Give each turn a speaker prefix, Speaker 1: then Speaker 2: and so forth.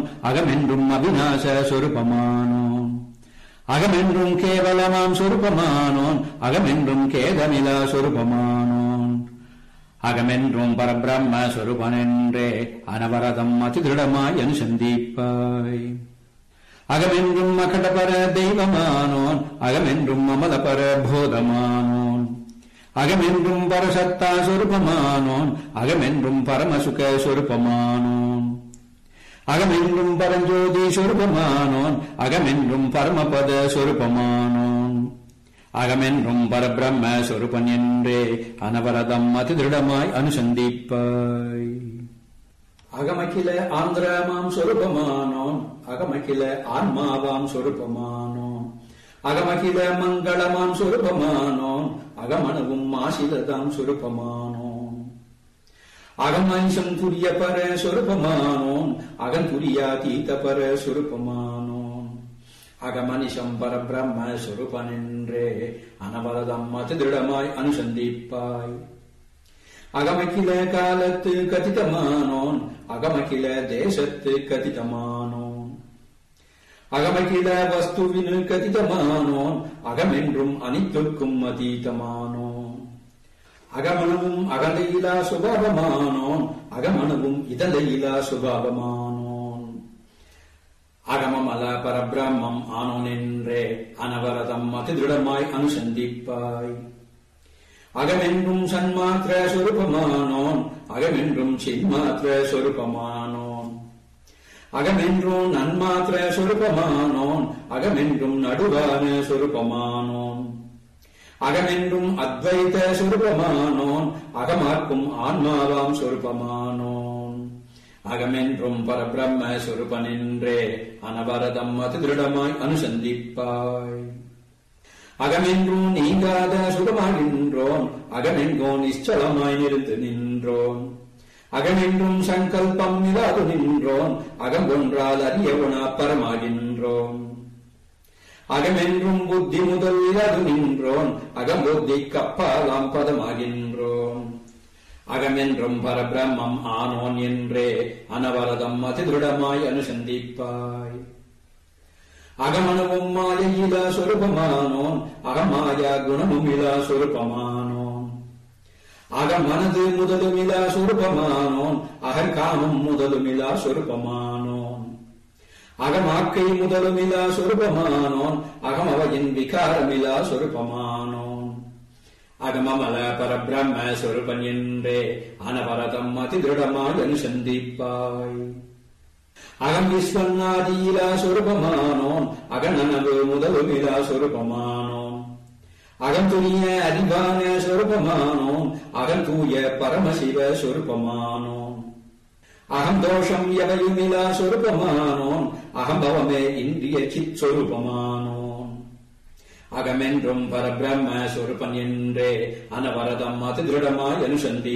Speaker 1: அகமென்றும் அவிநாச சொருபமானோன் அகமென்றும் கேவலமாம் சொருபமானோன் அகமென்றும் கேதமிலா சொருபமானோன் அகமென்றும் பரபிரம்ம சொருபனென்றே அனவரதம் அதிதிருடமாய் அனுசந்திப்பாய் அகமென்றும் அகடபர தெய்வமானோன் அகமென்றும் அமலபர போதமானோன் அகமென்றும் பரசத்தா சொருபமானோன் அகமென்றும் பரமசுக சொருபமானோன் அகமென்றும் பரஞ்சோதி சொருபமானோன் அகமென்றும் பரமபத சொருபமானோன் அகமென்றும் பரபிரம்ம சொருபன் என்றே அனவரதம் அதிதிருடமாய் அனுசந்திப்பாய் அகமகில ஆந்திரமாம் சொருபமானோன் அகமகில ஆன்மாவாம் சொருபமானோன் அகமகில மங்களமாம் சொருபமானோன் அகமனவும் மாசிலதாம் சொருபமானோன் அகமனிஷம் துரிய பர சொருபமானோன் அகந்துரியாதீத பர சொருபமானோன் அகமனிஷம் பரபிரம்ம சொருபனென்றே அனவரதம் அதிதிருடமாய் அனுசந்திப்பாய் அகமகில காலத்து கதிதமானோன் அகமகில தேசத்து கதிதமானோன் அகமகில வஸ்துவினு கதிதமானோன் அகமென்றும் அனைத்துக்கும் அதீதமானோன் அகமனவும் அகலையிலா சுபாவமானோன் அகமனவும் இதழையிலா சுபாவமானோன் அகமமல பரபிரம்மம் ஆனோன் என்றே அனவரதம் அதிதிருடமாய் அனுசந்திப்பாய் அகமென்றும் சன்மாத்திர சொருபமானோன் அகமென்றும் சின்மாத்திர சொருபமானோன் அகமென்றும் நன்மாத்திர சொருபமானோன் அகமென்றும் நடுவான சொருபமானோன் அகமென்றும் அத்வைத சொருபமானோன் அகமார்க்கும் ஆன்மாவாம் சொருபமானோன் அகமென்றும் பரபிரம்ம சொருபனென்றே அனவரதம் அதிதிருடமாய் அனுசந்திப்பாய் அகமென்றும் நீங்காத சுகமாகின்றோன் அகமெங்கோ நிச்சலமாய் நிறுத்து நின்றோன் அகமென்றும் சங்கல்பம் இல்லாது நின்றோன் அகங்கொன்றால் அறியவனா பரமாகின்றோன் அகமென்றும் புத்தி முதல் இல்லாது நின்றோன் அகம்புத்தி கப்பாலாம் பதமாகின்றோன் அகமென்றும் பரபிரம்மம் ஆனோன் என்றே அனவரதம் அதிதிருடமாய் அனுசந்திப்பாய் அகமனவும் மாயையிலா சொருபமானோன் அகமாயா குணமுமிலா சொருபமானோன் அகமனது முதலுமிலா சொருபமானோன் அகங்காமம் முதலுமிலா சொருபமானோன் அகமாக்கை முதலுமிலா சொருபமானோன் அகமவையின் விகாரமிலா சொருபமானோன் அகமமல பரபிரம்ம சொருபன் என்றே அனவரதம் அதிதிருடமாய் அனுசந்திப்பாய் அகம் விஸ்வநாதியிலா சொருபமானோன் அகநனவு முதலுமிலா சொருபமானோன் அகந்துரிய அறிவான சொருபமானோன் அகந்தூய பரமசிவ சொருபமானோன் அகம் தோஷம் எவையுமிலா சொருபமானோன் அகம்பவமே இந்திய சித் சொருபமானோன் அகமென்றும் பரபிரம்ம சொருபன் என்றே அனவரதம் அதிதிருடமாய் அனுசந்தி